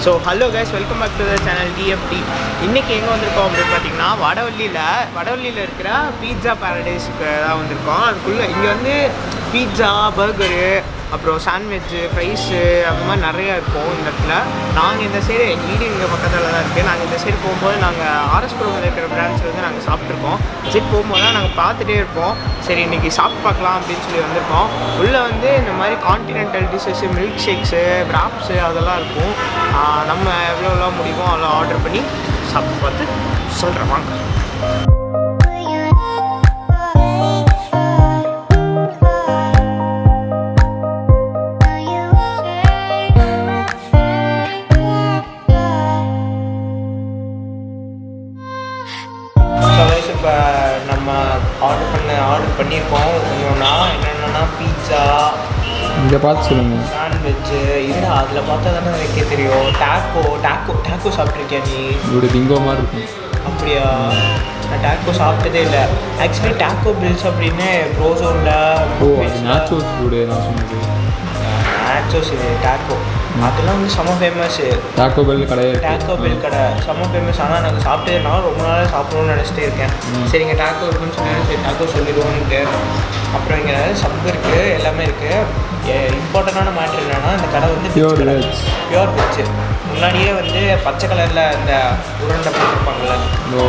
So hello guys welcome back to the channel D F T இன்றைக்கி எங்கே வந்திருக்கோம் அப்படின்னு பார்த்தீங்கன்னா வடவள்ளியில் வடவள்ளியில் இருக்கிற பீட்சா பேரடைஸுக்கு தான் வந்திருக்கோம் அதுக்குள்ளே இங்கே வந்து பீட்சா பர்கரு அப்புறம் சாண்ட்விட்சு ஃப்ரைஸு அந்த மாதிரி நிறையா இருக்கும் இந்த இடத்துல நாங்கள் இந்த சைடு எங்கள் வீடு இங்கே பக்கத்தில் தான் இருக்குது நாங்கள் இந்த சைடு போகும்போது நாங்கள் ஆர்எஸ்புரமில் இருக்கிற பிரான்ச்சில் வந்து நாங்கள் சாப்பிட்ருக்கோம் சரி போகும்போது தான் நாங்கள் பார்த்துட்டே இருப்போம் சரி இன்றைக்கி சாப்பிட்டு பார்க்கலாம் அப்படின்னு சொல்லி வந்திருக்கோம் உள்ளே வந்து இந்த மாதிரி continental dishes milk shakes wraps அதெல்லாம் இருக்கும் ஆஹ் நம்ம எவ்வளோ எவ்வளோ முடியுமோ அவ்வளோ ஆர்டர் பண்ணி சாப்பிட்டு பார்த்து சொல்கிறேன் வாங்க ஸோ கைஸ் இப்போ நம்ம ஆர்டர் பண்ண ஆர்டர் பண்ணியிருக்கோம் ஒன்றுனா என்னென்னா பீட்சா இங்கே பார்த்து சொல்லுங்கள் சாண்ட்விட்சு இல்லை அதில் பார்த்தா தானே வைக்க தெரியும் டேக்கோ டேக்கோ டேக்கோ சாப்பிட்ருக்கியா நீ இப்படி பிங்கோ மாதிரி இருக்கும் அப்படியா நான் டேக்கோ சாப்பிட்டதே இல்லை ஆக்சுவலி டேக்கோ பில்ஸ் அப்படின்னு ப்ரோசோனில் ஓ அது நேச்சுரல் ஃபுட்டு நான் சொன்னது நேச்சோஸ் இது டேக்கோ அதெல்லாம் வந்து செம ஃபேமஸ்ஸு டாக்கோ பெல் கடையே டேக்கோ பில் கடை செம்ம ஃபேமஸ் ஆனால் நாங்கள் சாப்பிட்டதுனால ரொம்ப நாளாக சாப்பிடணும்னு நினச்சிட்டே இருக்கேன் ம். சரி இங்கே டேக்கோ இருக்குன்னு சொன்னாலும் சரி டேக்கோ சொல்லிடுவோன்ட்டு அப்புறம் இங்கே சப் இருக்குது எல்லாமே இருக்குது இம்பார்ட்டண்டான மேட்ரு என்னன்னா இந்த கடை வந்து Pure veg. பியூர் வெஜ் முன்னாடியே வந்து பச்சை கலரில் இந்த உருண்டை போட்டிருப்பாங்கல்ல ஓ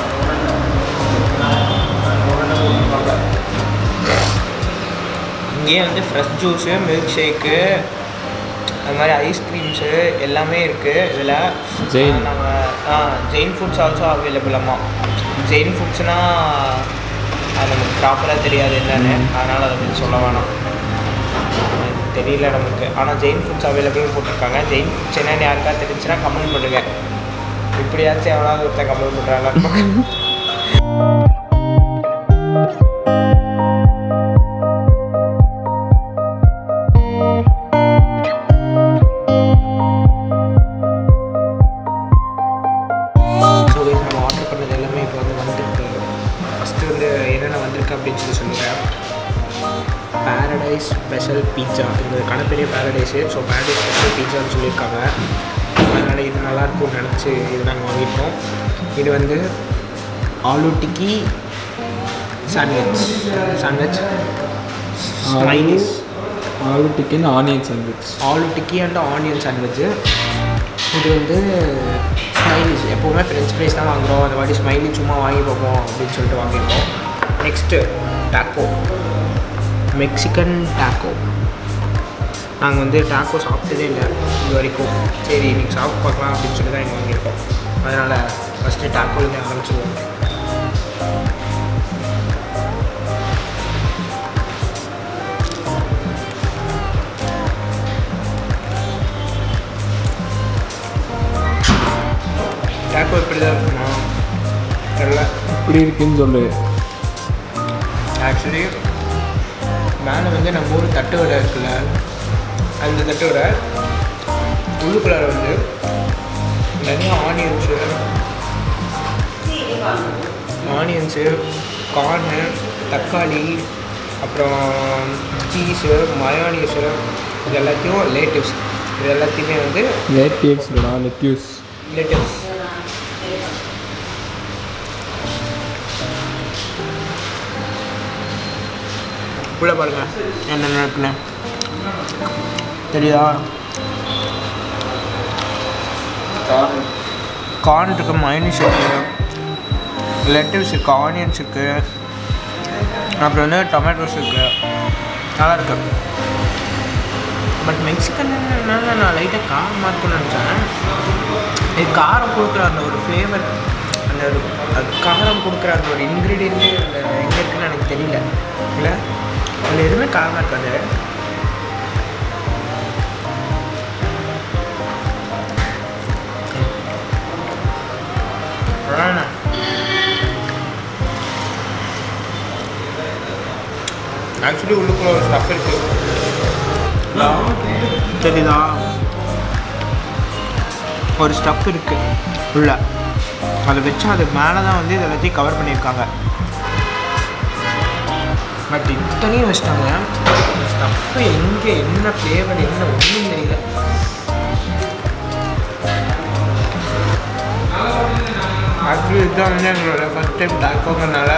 இங்கேயே வந்து ஃப்ரெஷ் ஜூஸு மில்க் ஷேக்கு அது மாதிரி ஐஸ்கிரீம்ஸு எல்லாமே இருக்குது இதில் ஜெயின். நம்ம ஆ ஜெயின் ஃபுட்ஸ் ஆல்சோ அவைலபிள் அம்மா ஜெயின் ஃபுட்ஸ்னால் அது நமக்கு ப்ராப்பராக தெரியாது என்னன்னு ம். அதனால் அதை பற்றி சொல்ல வேணாம் அது தெரியல நமக்கு ஆனால் ஜெயின் ஃபுட்ஸ் அவைலபிள் போட்டிருக்காங்க ஜெயின் ஃபுட்ஸ் என்னன்னு யாருக்கா தெரிஞ்சுன்னா கமெண்ட் பண்ணுங்க இப்படியாச்சும் எவனாவது ஒருத்தன் கமெண்ட் பண்ணுறாங்க ஸோ நம்ம ஆர்டர் பண்ணது எல்லாமே இப்போ வந்து வந்திருக்கு ஃபஸ்ட்டு வந்து என்னென்ன வந்திருக்கு அப்படின்னு சொல்லி சொல்லுங்கள் பேரடைஸ் ஸ்பெஷல் பீட்சா இந்த கணப்பெரிய பேரடைஸு ஸோ பேரடைஸ் ஸ்பெஷல் பீட்சான்னு சொல்லியிருக்காங்க அதனால் இது நல்லாயிருக்கும்னு நினச்சி இது நாங்கள் வாங்கிட்டோம் இது வந்து aloo tikki sandwich sandwich smileys aloo டிக்கன் onion sandwich aloo tikki and onion sandwich இது வந்து ஸ்மைலிஸ் எப்போவுமே ஃப்ரெஞ்ச் ஃப்ரைஸ் தான் வாங்குகிறோம் அந்த மாதிரி ஸ்மைலி சும்மா வாங்கி பார்ப்போம் அப்படின்னு சொல்லிட்டு வாங்கியிருக்கோம் நெக்ஸ்ட்டு டாக்கோ மெக்சிகன் டாக்கோ நாங்கள் வந்து டாக்கோ சாப்பிட்டதே இல்லை இது வரைக்கும் சரி இன்றைக்கி சாப்பிட்டு பார்க்கலாம் அப்படின்னு சொல்லி தான் இங்கே வாங்கியிருக்கோம் அதனால் ஃபஸ்ட்டு டாக்கோலேருந்து ஆரம்பிச்சிடுவோம் டாக்கோ இப்படி தான் இருக்குமா தெரியல இப்படி இருக்குன்னு சொல்லு ஆக்சுவலி மேலே வந்து நம்ம ஊர் தட்டு வடை இருக்குல்ல அந்த தட்டு வடை உள்ளுக்குள்ளார வந்து நிறைய ஆனியன்ஸு ஆனியன்ஸு கார்னு தக்காளி அப்புறம் சீஸு மயோனீஸு இது எல்லாத்தையும் லேட்டிவ்ஸ் இது எல்லாத்தையுமே வந்து நேட்டிவ்ஸ் இல்லைடா லெட்யூஸ் லேட்டிவ்ஸ் உள்ள பாருங்க என்னென்ன இருக்குன்னு தெரியுதா கார்ன் இருக்கு மைனஸ் இருக்கு லெட்டிவ்ஸ் இருக்கு ஆனியன்ஸ் இருக்கு அப்புறம் வந்து டொமேட்டோஸ் இருக்கு நல்லா இருக்கு பட் மெக்சிகன் என்னன்னா நான் லைட்டாக காரமாக இருக்கும்னு நினச்சேன் இது காரம் கொடுக்குற அந்த ஒரு ஃப்ளேவர் அந்த ஒரு அது காரம் கொடுக்குற அந்த ஒரு இன்க்ரீடியன்ட்டே அந்த எங்கே இருக்குன்னு எனக்கு தெரியல இல்லை அதில் எதுவுமே காரமாக இருக்காது அதான் ஆக்சுவலி உள்ளுக்குள்ள ஒரு ஸ்டஃப் இருக்கு தெரியுதா ஒரு ஸ்டஃப் இருக்கு உள்ள அதை வச்சு அது மேலே தான் வந்து இது எல்லாத்தையும் கவர் பண்ணியிருக்காங்க பட் இத்தனையும் வச்சிட்டாங்க ஸ்டஃப்பு எங்கே என்ன ஃப்ளேவர் என்ன ஒன்றும் தெரியல இதுதான் வந்து எங்களோட ஃபஸ்ட் டைம் டாக்கோங்கிறனால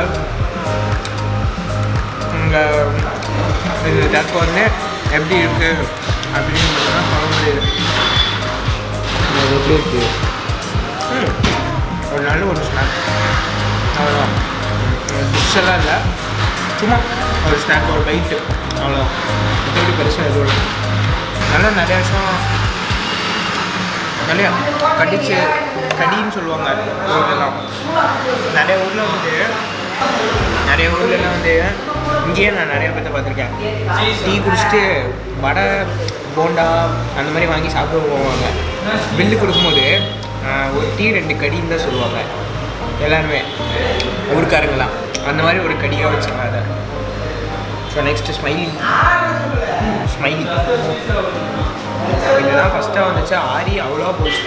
இங்கே இந்த டாக்கோ வந்து எப்படி இருக்குது அப்படின்னு மட்டும்தான் சொல்ல முடியுது அது எப்படி இருக்கு ம் ஒரு நல்ல ஒரு ஸ்நாக் அவ்வளோதான் டிஷ் எல்லாம் இல்லை சும்மா ஒரு ஸ்நாக் ஒரு பைட்டு அவ்வளோதான் மற்றபடி பெருசாக எதுவும் இல்லை நல்லா நிறைய விஷயம் நிறைய கடிச்சு கடின்னு சொல்லுவாங்க ஊர்லலாம் நிறைய ஊரில் வந்து நிறைய ஊர்லலாம் வந்து இங்கேயே நான் நிறைய பேர்த்த பார்த்துருக்கேன் டீ குடிச்சிட்டு வடை போண்டா அந்த மாதிரி வாங்கி சாப்பிட போவாங்க பில்லு கொடுக்கும்போது ஆஹ், ஒரு டீ ரெண்டு கடின்னு தான் சொல்லுவாங்க எல்லாருமே ஊருக்காரங்களாம் அந்த மாதிரி ஒரு கடியாக வச்சுருக்காங்க அதை ஸோ நெக்ஸ்ட்டு ஸ்மைலி ஸ்மைலி இதுதான் ஃபஸ்ட்டாக வந்துச்சு ஆரி அவ்வளோவா போச்சு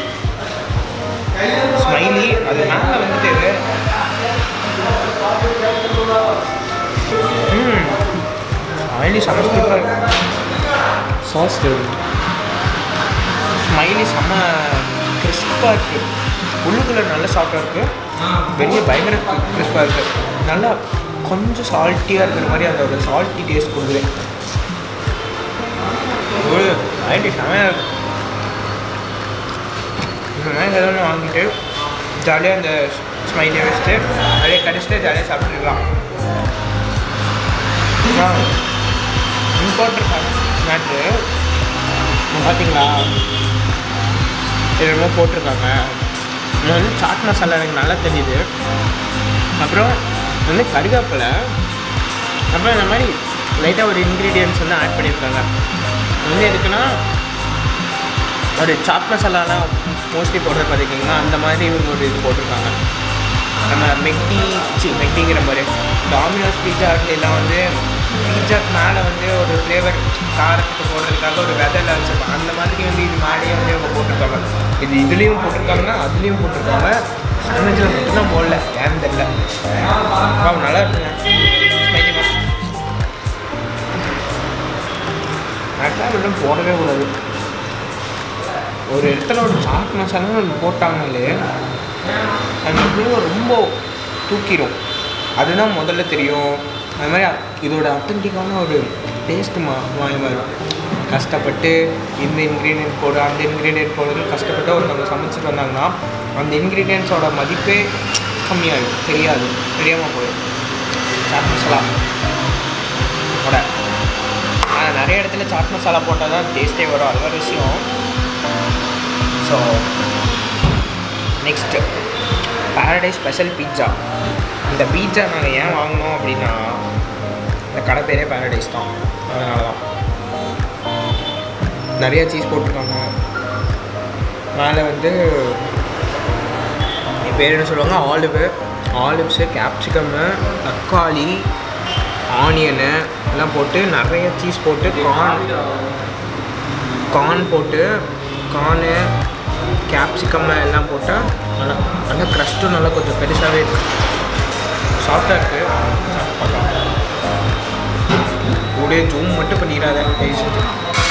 ஸ்மைலி அது மேலே வந்துட்டு ம் ஸ்மைலி செம்ம சூப்பராக இருக்கும் சாஸ் எப்படி ஸ்மைலி செம்ம கிறிஸ்பாக இருக்குது உள்ளுக்குள்ளே நல்ல சாஃப்டாக இருக்குது வெளியே பயங்கர கிறிஸ்பாக இருக்குது நல்லா கொஞ்சம் சால்ட்டியாக இருக்கிற மாதிரி அந்த ஒரு சால்ட்டி டேஸ்ட் கொடுக்குது ஒரு ஐடி செமையாக இருக்கு இந்த மாதிரி ஏதாவது வாங்கிட்டு ஜாலியாக அந்த ஸ்மைலியை வச்சுட்டு அப்படியே கடிச்சிட்டு ஜாலியாக சாப்பிட்டுருக்கலாம் இம்பார்ட்டன்ட் மேட்ரு பார்த்தீங்களா என்னமோ போட்டிருக்காங்க இது வந்து சாட் மசாலா எனக்கு நல்லா தெரியுது அப்புறம் வந்து கருவேப்பிலை அப்புறம் இந்த மாதிரி லைட்டாக ஒரு இன்க்ரீடியன்ஸ் வந்து ஆட் பண்ணியிருக்காங்க இது வந்து எதுக்குன்னா ஒரு சாட் மசாலாலாம் மோஸ்ட்லி போடுறது பார்த்துக்கிங்கன்னா அந்த மாதிரி இவங்க ஒரு இது போட்டிருக்காங்க நம்ம மெக்டி சி மெக்டிங்கிற மாதிரி டாமினோஸ் பீட்சா எல்லாம் வந்து பீட்சாக்கு மேலே வந்து ஒரு ஃப்ளேவர் காரத்துக்கு போடுறதுக்காக ஒரு விதையில வச்சுருப்பாங்க அந்த மாதிரி வந்து இது மேலேயே வந்து இவங்க போட்டிருக்காங்க இது இதுலேயும் போட்டிருக்காங்க அதுலேயும் போட்டிருக்காங்க சாண்ட்விச்சில் மட்டும்தான் போடல ஏன்னு தெரியல wow, நல்லா இருக்குங்க ஸ்மைலி ஆக்சுவலாக மட்டும் போடவே கூடாது ஒரு இடத்துல ஒரு சாட் மசாலா ஒன்று போட்டாங்களே அந்த ஃப்ளேவர் ரொம்ப தூக்கிடும் அதுதான் முதல்ல தெரியும் அது மாதிரி இதோட அத்தன்டிக்கான ஒரு டேஸ்ட் மா வாங்கி வரும் கஷ்டப்பட்டு இந்த இன்க்ரீடியன்ட் போடு அந்த இன்க்ரீடியன்ட் போடுறது கஷ்டப்பட்டு ஒருத்தவங்க சமைச்சிட்டு வந்தாங்கன்னா அந்த இன்க்ரீடியன்ஸோட மதிப்பே கம்மியாகிடும் தெரியாது தெரியாமல் போயிடும் சாட் மசாலா ஓட ஆனால் நிறைய இடத்துல சாட் மசாலா போட்டால் தான் டேஸ்ட்டே வரும் அது ஒரு விஷயம் so next paradise special pizza இந்த பீட்சா நாங்கள் ஏன் வாங்கினோம் அப்படின்னா இந்த கடை பேரே பாரடைஸ் தான் அதனால தான் நிறைய சீஸ் போட்டிருக்காங்க மேலே வந்து என் பேர் என்ன சொல்லுவாங்க ஆலிவு ஆலிவ்ஸு கேப்சிகம்மு தக்காளி ஆனியனு எல்லாம் போட்டு நிறைய சீஸ் போட்டு கார்ன் கார்ன் போட்டு கார்னு கேப்சிகம் எல்லாம் போட்டால் நல்லா நல்லா க்ரஸ்ட்டும் நல்லா கொஞ்சம் பெருசாகவே இருக்கு சாஃப்டாக இருக்குது சாப்பிட்டு பார்க்கலாம் கூடயே ஜூம் மட்டும் பண்ணிடாத தயவு செஞ்சு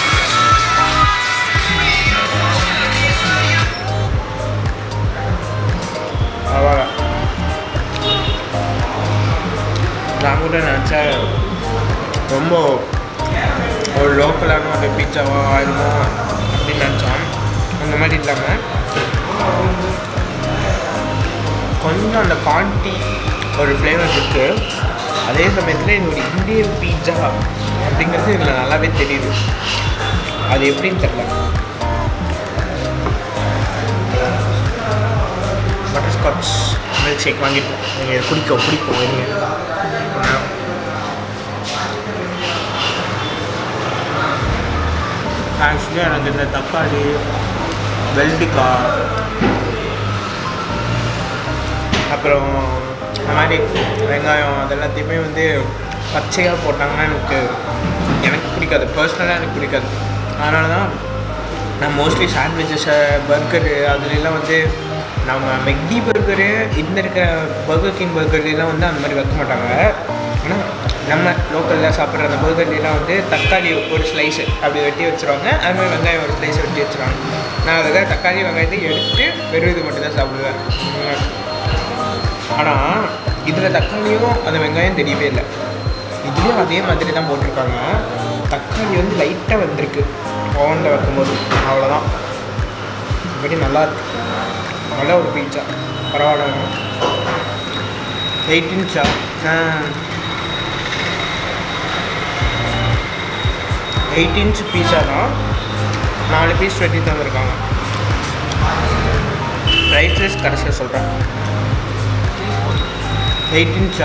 பரவாயில்ல நான் கூட நினச்சேன் ரொம்ப ஒரு லோக்கலான ஒரு பீட்சாவோ ஆயிருமோ அப்படின்னு நினச்சோம் அந்த மாதிரி இல்லாமல் கொஞ்சம் அந்த குவான்டி ஒரு ஃப்ளேவர் இருக்குது அதே சமயத்தில் இது ஒரு இந்தியன் பீட்சா அப்படிங்கிறது இதில் நல்லாவே தெரியுது அது எப்படின்னு தெரியல பட்டர் ஸ்காட்ச் மில்க் ஷேக் வாங்கிட்டோம் நீங்கள் குடிக்க பிடிப்போம் இருங்க கொஞ்ச நேரம். ஆக்சுவலி எனக்கு இந்த தக்காளி வெள்ளரிக்காய் அப்புறம் இந்த மாதிரி வெங்காயம் அதெல்லாத்தையுமே வந்து பச்சையாக போட்டாங்கன்னா எனக்கு எனக்கு பிடிக்காது பர்சனலாக எனக்கு பிடிக்காது அதனால தான் நான் மோஸ்ட்லி சாண்ட்விச்சஸை பர்கரு அதுலலாம் வந்து நம்ம மெக்டி பர்கரு இந்த இருக்கிற பர்கர் கிங் பர்கர்லாம் வந்து அந்த மாதிரி வைக்க மாட்டாங்க ஆனால் நம்ம லோக்கலில் சாப்பிட்ற அந்த பர்கர்லாம் வந்து தக்காளி ஒரு ஸ்லைஸு அப்படி வெட்டி வச்சுருவாங்க அது மாதிரி வெங்காயம் ஒரு ஸ்லைஸ் வெட்டி வச்சுருவாங்க நான் அதுக்காக தக்காளி வெங்காயத்தை எடுத்துட்டு வெறும் இது மட்டும் தான் சாப்பிடுவேன் ஆனால் இதில் தக்காளியும் அந்த வெங்காயம் தெரியவே இல்லை இதுலேயும் அதே மாதிரி தான் போட்டிருக்காங்க தக்காளி வந்து லைட்டாக வந்திருக்கு ஓவனில் வைக்கும்போது அவ்வளோதான் இப்படி நல்லா இருக்கு நல்ல ஒரு பீட்சா பரவாயில்ல எயிட் இன்ச்சா எயிட் இன்ச் பீஸா தான் நாலு பீஸ் வெட்டி தந்திருக்காங்க ரைஸ் ரைஸ் கடைசியாக சொல்கிறேன் எயிட் இன்ச்சா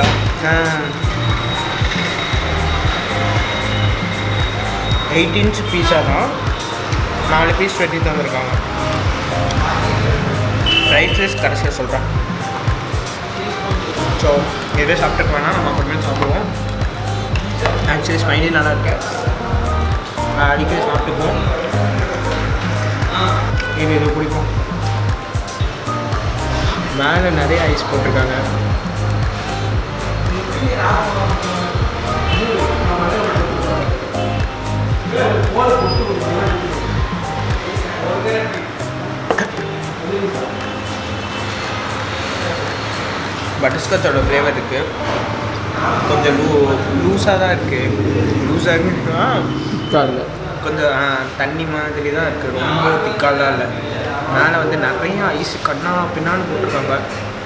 எயிட் இன்ச் பீஸா தான் நாலு பீஸ் வெட்டி தந்திருக்காங்க ரைஸ் ரைஸ் கடைசியாக சொல்கிறேன் ஸோ எதே சாப்பிட்டுக்க வேணாம் நம்ம அப்புறமேல் சாப்பிடுவோம் ஆக்சுவலி ஸ்மைலி நல்லா இருக்கு நான் அடிக்கடி சாப்பிட்டுக்குவோம் இது இது பிடிக்கும் மேலே நிறைய ஐஸ் போட்டிருக்காங்க பட்டர்ஸ்காட்சோட ஃப்ளேவர் இருக்குது கொஞ்சம் லூ லூஸாக தான் இருக்குது லூஸாக காரில் கொஞ்சம் ஆ, தண்ணி மாதிரி தான் இருக்குது ரொம்ப திக்காலாம் இல்லை மேலே வந்து நிறைய ஐஸ் கண்ணா பின்னான்னு போட்டிருக்காங்க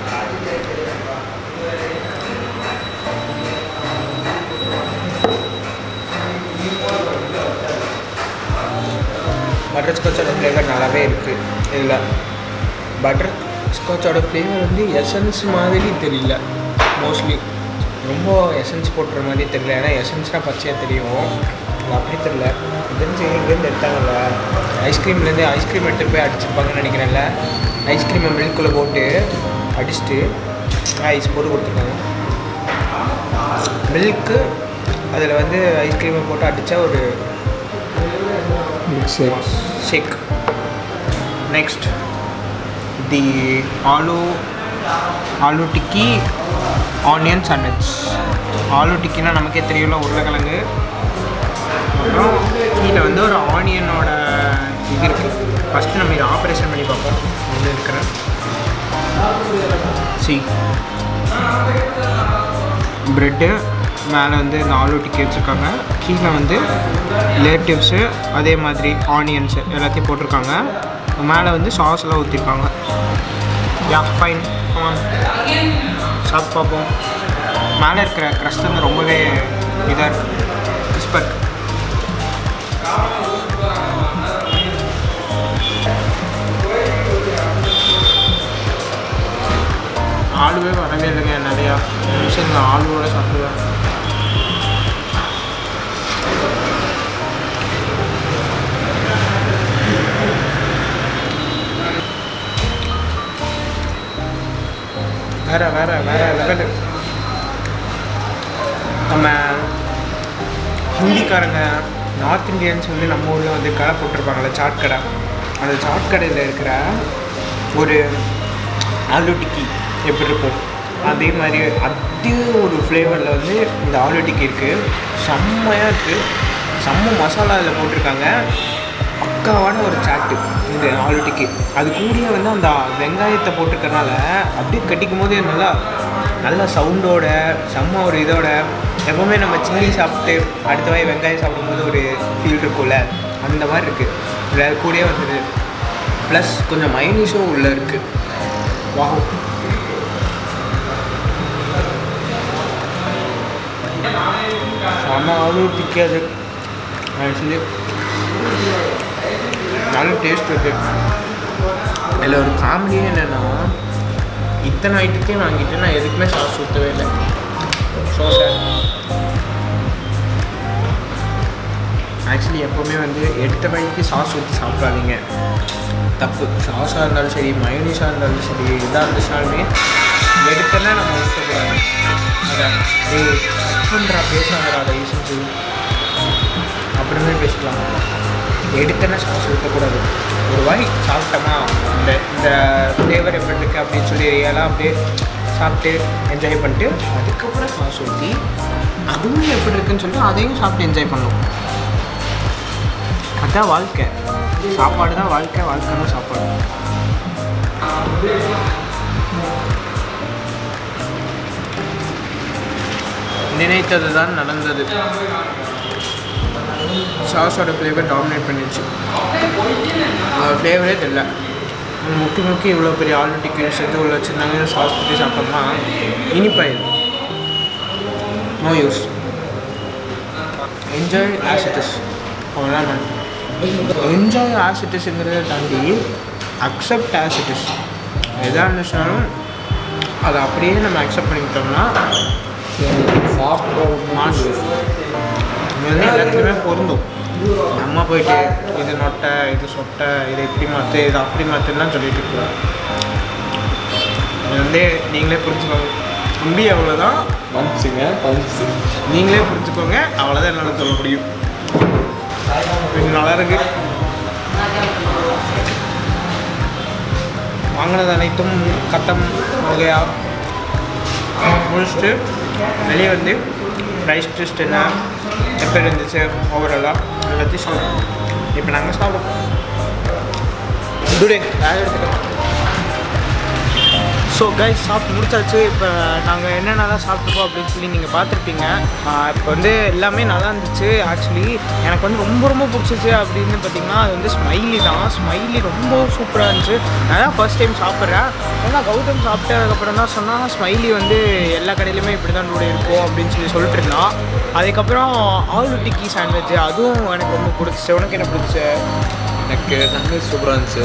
பட்டர் ஸ்காட்சோட ஃப்ளேவர் நல்லாவே இருக்குது இதில் பட்டர் ஸ்காட்சோட ஃப்ளேவர் வந்து எசன்ஸ் மாதிரி தெரியல மோஸ்ட்லி ரொம்ப எசன்ஸ் போட்டுற மாதிரி தெரியல ஏன்னா எசன்ஸ்னால் பச்சையாக தெரியும் அது அப்படி தெரியல தெரிஞ்சு இங்கேருந்து எடுத்தாங்கல்ல ஐஸ்கிரீம்லேருந்து ஐஸ்கிரீம் எடுத்துகிட்டு போய் அடிச்சிருப்பாங்கன்னு நினைக்கிறேன்ல ஐஸ்கிரீமை மில்குள்ளே போட்டு அடிச்சுட்டு ஐஸ் போட்டு கொடுத்துருக்காங்க மில்க்கு அதில் வந்து ஐஸ்கிரீமை போட்டு அடித்தா ஒரு mix shake next the aloo aloo tikki onion sandwich aloo டிக்கினா நமக்கே தெரியும்ல உருளைக்கிழங்கு அப்புறம் கீழே வந்து ஒரு ஆனியனோட இது இருக்குது ஃபஸ்ட்டு நம்ம இதை ஆப்ரேஷன் பண்ணி பார்ப்போம் வந்து இருக்கிறேன் சி ப்ரெட்டு மேலே வந்து இந்த ஆலு டிக்கி வச்சுருக்காங்க கீழே வந்து லேட்டிவ்ஸு அதே மாதிரி ஆனியன்ஸு எல்லாத்தையும் போட்டிருக்காங்க மேலே வந்து சாஸ்லாம் ஊற்றிருக்காங்க யா ஃபைன் சாப்பிட்டு பார்ப்போம் மேலே இருக்கிற க்ரஸ்ட் வந்து ரொம்பவே இதாக இருக்கு கிறிஸ்பாக இருக்கு ஆளுவே வரவே இல்லைங்க நிறையா நிமிஷம் நான் ஆளுவோட சாப்பிடுவேன் வேற வேற வேற லெவலு நம்ம ஹிந்திக்காரங்க நார்த் இந்தியன்ஸ் வந்து நம்ம ஊரில் வந்து கடை போட்டிருப்பாங்கல்ல சாட் கடை அந்த சாட் கடையில் இருக்கிற ஒரு ஆலு டிக்கி எப்படி இருக்கும் அதே மாதிரி அதே ஒரு ஃப்ளேவரில் வந்து இந்த ஆலு டிக்கி இருக்குது செம்மையாக இருக்குது செம்ம மசாலா இதில் போட்டிருக்காங்க பக்காவான ஒரு சாட்டு இந்த ஆலு டிக்கி அது கூடயே வந்து அந்த வெங்காயத்தை போட்டிருக்கறனால அப்படியே கட்டிக்கும் போது நல்லா நல்ல சவுண்டோட செம்ம ஒரு இதோட எப்போவுமே நம்ம சில்லி சாப்பிட்டு அடுத்த வாய் வெங்காயம் சாப்பிடும்போது ஒரு ஃபீல் இருக்கும்ல அந்த மாதிரி இருக்குது இதில் அது கூடயே வந்தது ப்ளஸ் கொஞ்சம் மைனீஸும் உள்ளே இருக்குது வாவ் செம ஆலு டிக்கி அது ஆக்சுவலி நல்ல டேஸ்ட் இருக்கு இதில் ஒரு காமெடியே என்னென்னா இத்தனை ஐட்டத்தையும் வாங்கிட்டு நான் எதுக்குமே சாஸ் ஊற்றவே இல்லை ஸோ சார் ஆக்சுவலி எப்போவுமே வந்து எடுத்த வழிக்கு சாஸ் ஊற்றி சாப்பிடாதீங்க தப்பு சாஸாக இருந்தாலும் சரி மயோனீஸாக இருந்தாலும் சரி எதாக இருந்துச்சுனாலுமே எடுத்தோன்னே நம்ம ஊற்றக்கூடாது அதான் ஏய் கட் பண்ணுறா பேசாதடா அதை செஞ்சு அப்புறமே பேசலாம் எடுத்தோன்னே சாஸ் ஊற்றக்கூடாது ஒரு வாய் சாப்பிட்டோமா இந்த இந்த ஃப்ளேவர் எப்படி இருக்குது அப்படின்னு சொல்லி ரியலாக அப்படியே சாப்பிட்டு என்ஜாய் பண்ணிட்டு அதுக்கப்புறம் சாஸ் ஊற்றி அதுவும் எப்படி இருக்குன்னு சொல்லிட்டு அதையும் சாப்பிட்டு என்ஜாய் பண்ணணும் அதான் வாழ்க்கை சாப்பாடு தான் வாழ்க்கை வாழ்க்கை தான் சாப்பாடு நினைத்தது தான் நடந்தது சாஸோட ஃப்ளேவர் டாமினேட் பண்ணிடுச்சு ஃப்ளேவரே தெரியல முக்கி முக்கி இவ்வளோ பெரிய ஆல்ரெடி டிக்கெட் சேர்த்து உள்ள வச்சுருந்தாங்க சாஸ் ஊற்றி சாப்பிட்டோம்னா இனிப்பாயிருக்கு no use enjoy as it is அவ்வளோதான் என்ஜாய் ஆஸ் இட் இஸ்ங்கிறத தாண்டி அக்செப்ட் ஆஸ் இட் இஸ் எதாக இருந்துச்சுனாலும் அதை அப்படியே நம்ம அக்செப்ட் பண்ணிக்கிட்டோம்னா மாஸ் இது வந்து எல்லாத்துக்குமே பொருந்தும் நம்ம போயிட்டு இது நொட்டை இது சொட்டை இது இப்படி மாற்று இது அப்படி மாற்றுலாம் சொல்லிட்டு இருக்கிறோம் இது வந்து நீங்களே புரிஞ்சுக்கோங்க முடி அவ்வளோதான் பஞ்சுங்க பஞ்சு நீங்களே புரிஞ்சுக்கோங்க அவ்வளோதான் என்னால் சொல்ல முடியும் இது நல்லா இருக்கு வாங்கினது அனைத்தும் கட்டம் வகையா முடிச்சுட்டு வெளியே வந்து ரைஸ் டெஸ்ட் என்ன எப்படி இருந்துச்சு ஓவராலாக எல்லாத்தையும் சாப்பிடும் இப்போ நாங்கள் சாப்பிடுவோம் டுடே யார் எடுத்துக்கலாம் ஸோ கைஸ் சாப்பிட்டு முடிச்சாச்சு இப்போ நாங்கள் என்னென்னலாம் சாப்பிட்டுப்போம் அப்படின்னு சொல்லி நீங்கள் பார்த்துருப்பீங்க இப்போ வந்து எல்லாமே நல்லா இருந்துச்சு ஆக்சுவலி எனக்கு வந்து ரொம்ப ரொம்ப பிடிச்சிச்சு அப்படின்னு பார்த்தீங்கன்னா அது வந்து ஸ்மைலி தான் ஸ்மைலி ரொம்ப சூப்பராக இருந்துச்சு நான் தான் ஃபர்ஸ்ட் டைம் சாப்பிட்றேன் ஏன்னா கௌதம் சாப்பிட்டதுக்கப்புறம் தான் சொன்னால் ஸ்மைலி வந்து எல்லா கடையிலுமே இப்படி தான் நூடு இருக்கும் அப்படின்னு சொல்லி சொல்லிட்டு இருந்தான் அதுக்கப்புறம் ஆலு டிக்கி சாண்ட்விச் அதுவும் எனக்கு ரொம்ப பிடிச்சிச்சு உனக்கு என்ன பிடிச்சி எனக்கு சாண்ட்விச் சூப்பராக இருந்துச்சு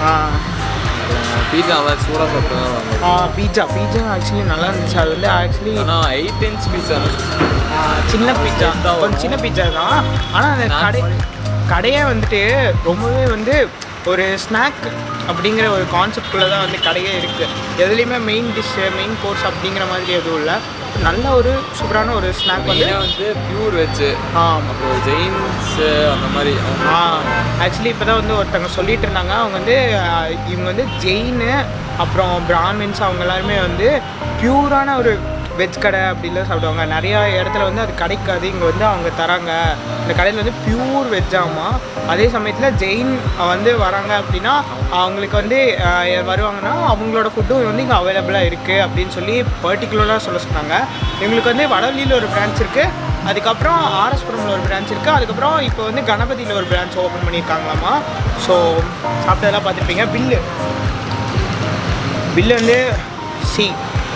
பீஸா அவன் சூடாக சாப்பிட்டு தான் வாங்க பீட்சா பீட்சா ஆக்சுவலி நல்லா இருந்துச்சு அது வந்து ஆக்சுவலி ஆனால் எயிட் இன்ச் பீஸா சின்ன பீட்சா கொஞ்சம் சின்ன பீட்சா தான் ஆனால் அந்த Snack கடை கடையே வந்துட்டு ரொம்பவே வந்து ஒரு ஸ்நாக் அப்படிங்கிற ஒரு கான்செப்ட்குள்ளே தான் வந்து கடையே இருக்குது எதுலேயுமே மெயின் டிஷ்ஷு மெயின் கோர்ஸ் அப்படிங்கிற மாதிரி எதுவும் இல்லை நல்ல ஒரு சூப்பரான ஒரு ஸ்நாக் வந்து மெயினாக வந்து பியூர் வெஜ்ஜு ஆமாம் அப்புறம் ஜெயின்ஸு அந்த மாதிரி அவங்க ஆ ஆக்சுவலி இப்போ தான் வந்து ஒருத்தவங்க சொல்லிட்டு இருந்தாங்க அவங்க வந்து ஆஹ், இவங்க வந்து ஜெயினு அப்புறம் பிராமின்ஸ் அவங்க எல்லாருமே வந்து பியூரான ஒரு வெஜ் கடை அப்படிலாம் சாப்பிடுவாங்க நிறையா இடத்துல வந்து அது கிடைக்காது இங்கே வந்து அவங்க தராங்க இந்த கடையில் வந்து பியூர் வெஜ்ஜாமா அதே சமயத்தில் ஜெயின் வந்து வராங்க அப்படின்னா அவங்களுக்கு வந்து ஆஹ், வருவாங்கன்னா அவங்களோட ஃபுட்டும் வந்து இங்கே அவைலபிளாக இருக்குது அப்படின்னு சொல்லி பர்டிகுலராக சொல்ல சொன்னாங்க எங்களுக்கு வந்து வடவள்ளியில் ஒரு பிரான்ச் இருக்குது அதுக்கப்புறம் ஆர்எஸ்புரமில் ஒரு பிரான்ச் இருக்குது அதுக்கப்புறம் இப்போ வந்து கணபதியில் ஒரு பிரான்ச் ஓப்பன் பண்ணியிருக்காங்களாமா ஸோ சாப்பிட்டதெல்லாம் பார்த்துருப்பீங்க பில்லு பில்லு வந்து சி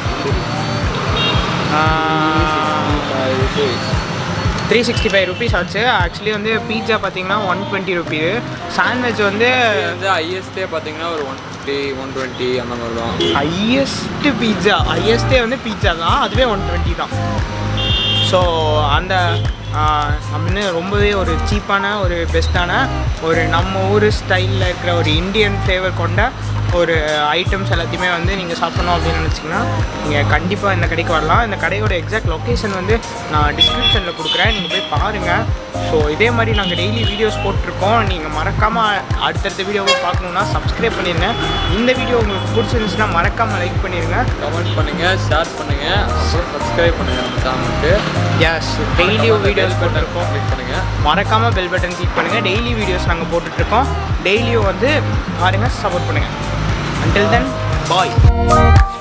த்ரீ சிக்ஸ்டி ஃபைவ் ருபீஸ் ஆச்சு ஆக்சுவலி வந்து பீட்சா பார்த்தீங்கன்னா ஒன் டுவெண்ட்டி ருபீஸ் சாண்ட்விச் வந்து இது வந்து ஐஎஸ்டே பார்த்தீங்கன்னா ஒரு ஒன் ஃபிஃப்டி ஒன் டுவெண்ட்டி அந்த மாதிரி தான் ஹையஸ்ட்டு பீட்சா ஹையஸ்ட்டே வந்து பீட்சா தான் அதுவே ஒன் டுவெண்ட்டி தான் ஸோ அந்த அப்படின்னு ரொம்பவே ஒரு சீப்பான ஒரு பெஸ்ட்டான ஒரு நம்ம ஊர் ஸ்டைலில் இருக்கிற ஒரு இந்தியன் ஃப்ளேவர் கொண்ட ஒரு ஐட்டம்ஸ் எல்லாத்தையுமே வந்து நீங்கள் சாப்பிடணும் அப்படின்னு நினச்சிங்கன்னா நீங்கள் கண்டிப்பாக இந்த கடைக்கு வரலாம் இந்த கடையோட எக்ஸாக்ட் லொக்கேஷன் வந்து நான் டிஸ்கிரிப்ஷனில் கொடுக்குறேன் நீங்கள் போய் பாருங்கள் ஸோ இதே மாதிரி நாங்கள் டெய்லி வீடியோஸ் போட்டிருக்கோம் நீங்கள் மறக்காமல் அடுத்தடுத்த வீடியோவை பார்க்கணுன்னா சப்ஸ்கிரைப் பண்ணிடுங்க இந்த வீடியோ உங்களுக்கு பிடிச்சிருந்துச்சுன்னா மறக்காமல் லைக் பண்ணிடுங்க கமெண்ட் பண்ணுங்கள் ஷேர் பண்ணுங்கள் அப்புறம் சப்ஸ்கிரைப் பண்ணுங்கள் நம்ம சேனலுக்கு எஸ் டெய்லியும் வீடியோஸ் போட்டிருக்கோம் கிளிக் பண்ணுங்கள் மறக்காமல் பெல் பட்டன் கிளிக் பண்ணுங்கள் டெய்லி வீடியோஸ் நாங்கள் போட்டுட்ருக்கோம் டெய்லியும் வந்து பாருங்கள் சப்போர்ட் பண்ணுங்கள் until தென் பாய்